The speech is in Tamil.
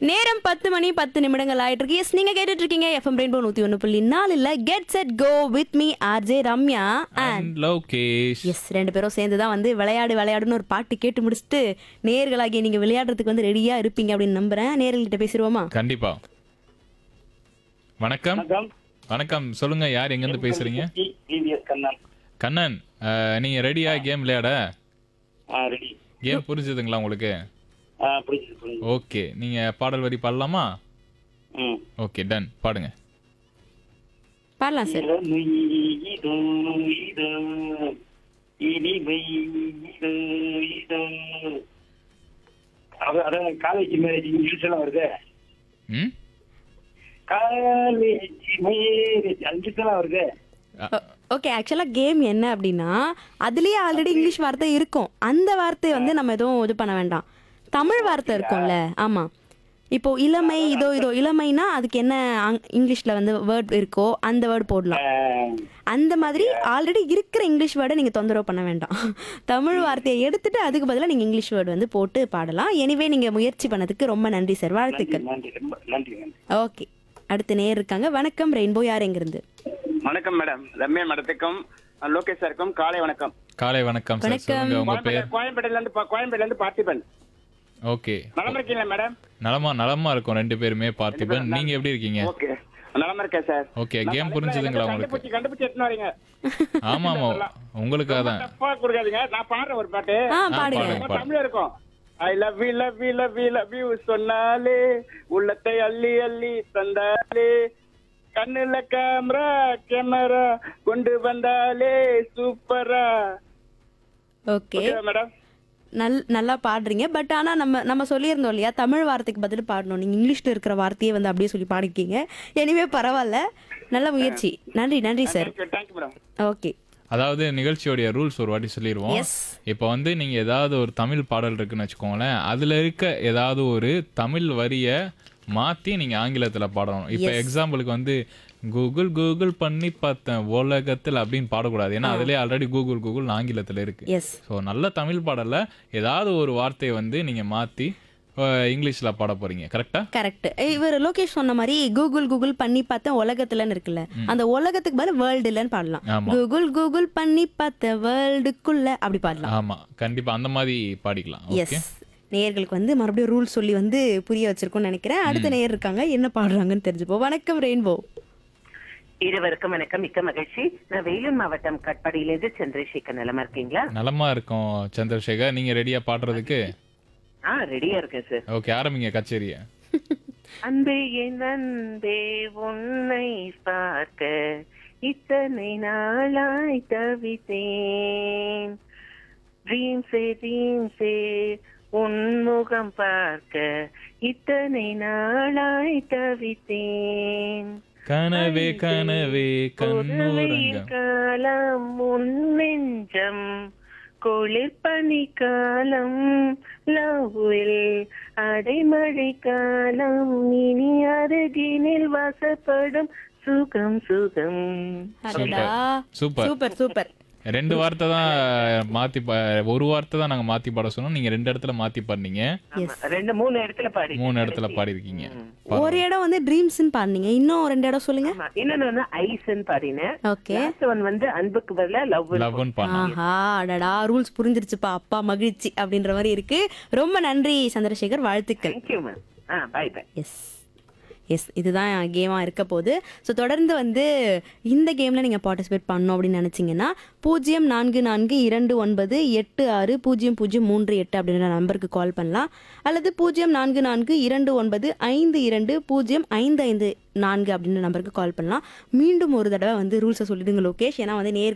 நேரம் பத்து மணி பத்து நிமிடங்கள் ஆயிட்டு இருக்கு எஸ் நீங்க கேட்டுட்டு இருக்கீங்க எஃப்எம் ரெயின்போ நூத்தி ஒன்று புள்ளி நாலுல get set go with me RJ Ramya and And Lokesh yes ரெண்டு பேரும் சேர்ந்து தான் வந்து விளையாடு விளையாடுன்னு ஒரு பாட்டு கேட்டு முடிச்சுட்டு நேர்களாகிய நீங்க விளையாடுறதுக்கு வந்து ரெடியா இருப்பீங்க அப்படின்னு நம்புறேன் நேர்கள்கிட்ட பேசிடுவோமா கண்டிப்பா வணக்கம் வணக்கம் வணக்கம் சொல்லுங்க யார் எங்க இருந்து பேசுறீங்க டிவிஎஸ் கண்ணன் கண்ணன் அஹ், நீங்க ரெடியா கேம் விளையாட ஆ ரெடி கேம் புரிஞ்சுதுங்களா உங்களுக்கு ஆ புரிஞ்சுது புரிஞ்சுது ஓகே நீங்க பாடல் வரி பாடலாமா ம் ஓகே டன் பாடுங்க பாடலாம் சார் இளமை இதோ இதோ இனிமை இதோ இதோ அது அதான் காலேஜ் மேரேஜ் இங்கிலீஷ் எல்லாம் வருது ம் காலேஜ் மேரேஜ் இங்கிலீஷ் எல்லாம் வருது ஓகே ஆக்சுவலாக கேம் என்ன அப்படின்னா அதுலயே ஆல்ரெடி இங்கிலீஷ் வார்த்தை இருக்கும் அந்த வார்த்தையை வந்து நம்ம எதுவும் இது பண்ண வேண்டாம் தமிழ் வார்த்தை இருக்கும்ல ஆமா இப்போ இளமை இதோ இதோ இளமைனா அதுக்கு என்ன ஆங்- இங்கிலீஷ்ல வந்து வேர்ட் இருக்கோ அந்த வேர்ட் போடலாம் ஆ, அந்த மாதிரி ஆல்ரெடி இருக்கிற இங்கிலீஷ் வேர்டை நீங்கள் தொந்தரவு பண்ண வேண்டாம் தமிழ் வார்த்தையை எடுத்துட்டு அதுக்கு பதிலாக நீங்கள் இங்கிலீஷ் வேர்டு வந்து போட்டு பாடலாம் எனிவே நீங்கள் முயற்சி பண்ணதுக்கு ரொம்ப நன்றி சார் நன்றி வாழ்த்துக்கள் நன்றி ரொம்ப நன்றி நன்றி ஓகே அடுத்து நேர் இருக்காங்க வணக்கம் ரெயின்போ யார் எங்கிருந்து வணக்கம் மேடம் ரம்யா மேடத்துக்கும் லோகேஷ் சாருக்கும் காலை வணக்கம் காலை வணக்கம் சார் சொல்லுங்க உங்க பேர் கோயம்பேடுல இருந்து கோயம்பேடுல இருந்து பார்த்திபன் ஓகே நலமா இருக்கீங்களா மேடம் நலமா நலமா இருக்கும் ரெண்டு பேருமே பார்த்திபன் நீங்க எப்படி இருக்கீங்க ஓகே நலமா இருக்கேன் சார் ஓகே கேம் புரிஞ்சுதுங்களா உங்களுக்கு கண்டுபிடிச்சு கண்டுபிடிச்சு எடுத்துன்னு வரீங்க ஆமா ஆமா உங்களுக்காக தான் தப்பா கொடுக்காதீங்க நான் பாடுறேன் ஒரு பாட்டு ஆ ஆ, பாடுங்க பாடுங்க. ரொம்ப தமிழ் இருக்கும் I love you love you love you love you சொன்னாலே உள்ளத்தை அள்ளி அள்ளி தந்தாலே கண்ணுல கேமரா கேமரா கொண்டு வந்தாலே சூப்பரா ஓகே ஓகே மேடம் நல் நல்லா பாடுறீங்க பட் ஆனால் நம்ம நம்ம சொல்லியிருந்தோம் இல்லையா தமிழ் வார்த்தைக்கு பதில் பாடணும் நீங்கள் இங்கிலீஷில் இருக்கிற வார்த்தையே வந்து அப்படியே சொல்லி பாடிருக்கீங்க எனிவே பரவாயில்ல நல்ல முயற்சி நன்றி நன்றி sir thank you thank you madam okay அதாவது நிகழ்ச்சியோடைய ரூல்ஸ் ஒரு வாட்டி சொல்லிடுவோம் எஸ் இப்போ வந்து நீங்க ஏதாவது ஒரு தமிழ் பாடல் இருக்குன்னு வச்சுக்கோங்களேன் அதுல இருக்க ஏதாவது ஒரு தமிழ் வரிய மாத்தி நீங்க ஆங்கிலத்துல பாடணும் இப்போ எக்ஸாம்பிளுக்கு வந்து கூகுள் கூகுள் பண்ணி பார்த்தேன் உலகத்தில் அப்படின்னு பாடக்கூடாது ஏன்னா அதுலயே ஆல்ரெடி கூகுள் கூகுள் ஆங்கிலத்துல இருக்கு எஸ் ஸோ நல்ல தமிழ் பாடல்ல ஏதாவது ஒரு வார்த்தையை வந்து நீங்க மாத்தி அஹ், இங்கிலீஷ்ல பாட போறீங்க கரெக்டா கரெக்ட் இவர் லோகேஷ் சொன்ன மாதிரி கூகுள் கூகுள் பண்ணி பார்த்தேன் உலகத்துலன்னு இருக்குல்ல அந்த உலகத்துக்கு பதில் வேர்ல்டுலன்னு பாடலாம் ஆமா. கூகுள் கூகுள் பண்ணி பார்த்த வேர்ல்டுக்குள்ள அப்படி பாடலாம் ஆமா கண்டிப்பா அந்த மாதிரி பாடிக்கலாம் எஸ் ஓகே நேயர்களுக்கு வந்து மறுபடியும் ரூல் சொல்லி வந்து புரிய வச்சிருக்கோம்னு நினைக்கிறேன் அடுத்த நேயர் இருக்காங்க என்ன பாடுறாங்கன்னு தெரிஞ்சுப்போம் வணக்கம் ரெயின்போ இருவருக்கும் வணக்கம் மிக்க மகிழ்ச்சி நான் வேலூர் மாவட்டம் கட்பாடியிலிருந்து சந்திரசேகர் நிலமா இருக்கீங்களா நலமா இருக்கும் சந்திரசேகர் நீங்க ரெடியா பாடுறதுக்கு ஆ ரெடியா இருக்கேன் சார் ஓகே ஆரம்பிங்க கச்சேரிய அன்பே என் அன்பே உன்னை பார்க்க இத்தனை நாளாய் தவித்தேன் ட்ரீம்ஸே ட்ரீம்ஸே உன்முகம் பார்க்க இத்தனை நாளாய் தவித்தேன் கனவே கனவே ஒரு வெயில் கண்ணுறங்க காலம் உன் நெஞ்சம் குளிர் பனி காலம் லவ்வில் அடைமழை காலம் இனி அருகினில் வாசப்படும் சுகம் சுகம் அடடா சூப்பர் சூப்பர் சூப்பர் ரெண்டு வார்த்தை தான் மாத்தி பா- ஒரு வார்த்தை தான் நாங்க மாத்தி பாட சொன்னோம் நீங்க ரெண்டு இடத்துல மாத்தி பாடுனீங்க ஆமா, ரெண்டு மூணு இடத்துல பாடி மூணு இடத்துல பாடிருக்கீங்க ஒரு இடம் வந்து ட்ரீம்ஸ்னு பாடுனீங்க இன்னும் ரெண்டு இடம் சொல்லுங்க ஆமா, இன்னொன்னு வந்து ஐஸ்ன்னு பாடினேன் ஓகே லாஸ்ட் ஒன் வந்து அன்புக்கு பதிலா லவ் லவ்னு பாடினீங்க ஆஹா அடடா ரூல்ஸ் புரிஞ்சிருச்சுப்பா அப்பா மகிழ்ச்சி அப்படின்ற மாதிரி இருக்கு ரொம்ப நன்றி சந்திரசேகர் வாழ்த்துக்கள் thank you ma'am ah bye bye yes yes இதுதான் கேமாக இருக்க போகுது ஸோ தொடர்ந்து வந்து இந்த கேமில் நீங்கள் பார்ட்டிசிபேட் பண்ணணும் அப்படின்னு நினச்சிங்கன்னா பூஜ்ஜியம் நான்கு நான்கு இரண்டு ஒன்பது எட்டு ஆறு பூஜ்ஜியம் பூஜ்ஜியம் மூன்று எட்டு அப்படின்ற நம்பருக்கு கால் பண்ணலாம் அல்லது பூஜ்ஜியம் நான்கு நான்கு இரண்டு ஒன்பது ஐந்து இரண்டு பூஜ்ஜியம் ஐந்து ஐந்து நான்கு அப்படின்ற நம்பருக்கு கால் பண்ணலாம் மீண்டும் ஒரு தடவை வந்து ரூல்ஸை சொல்லிடுங்க லோகேஷ் ஏன்னா வந்து நேர்கள்